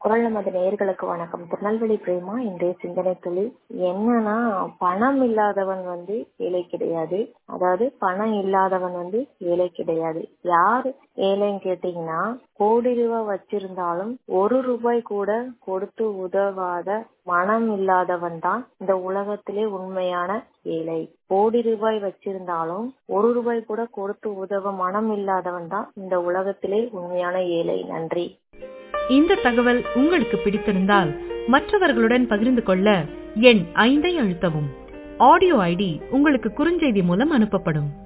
குரல் நமது நேயர்களுக்கு வணக்கம் திருநெல்வேலி பிரேமா இன்றைய சிந்தனை துளி என்னன்னா பணம் இல்லாதவன் வந்து ஏழை கிடையாது அதாவது பணம் இல்லாதவன் வந்து ஏழை கிடையாது யார் ஏழைன்னு கேட்டீங்கன்னா கோடி ரூபாய் வச்சிருந்தாலும் ஒரு ரூபாய் கூட கொடுத்து உதவாத மனம் இல்லாதவன் தான் இந்த உலகத்திலே உண்மையான ஏழை கோடி ரூபாய் வச்சிருந்தாலும் ஒரு ரூபாய் கூட கொடுத்து உதவ மனம் இல்லாதவன் தான் இந்த உலகத்திலே உண்மையான ஏழை நன்றி இந்த தகவல் உங்களுக்கு பிடித்திருந்தால் மற்றவர்களுடன் பகிர்ந்து கொள்ள எண் ஐந்தை அழுத்தவும் ஆடியோ ஐடி உங்களுக்கு குறுஞ்செய்தி மூலம் அனுப்பப்படும்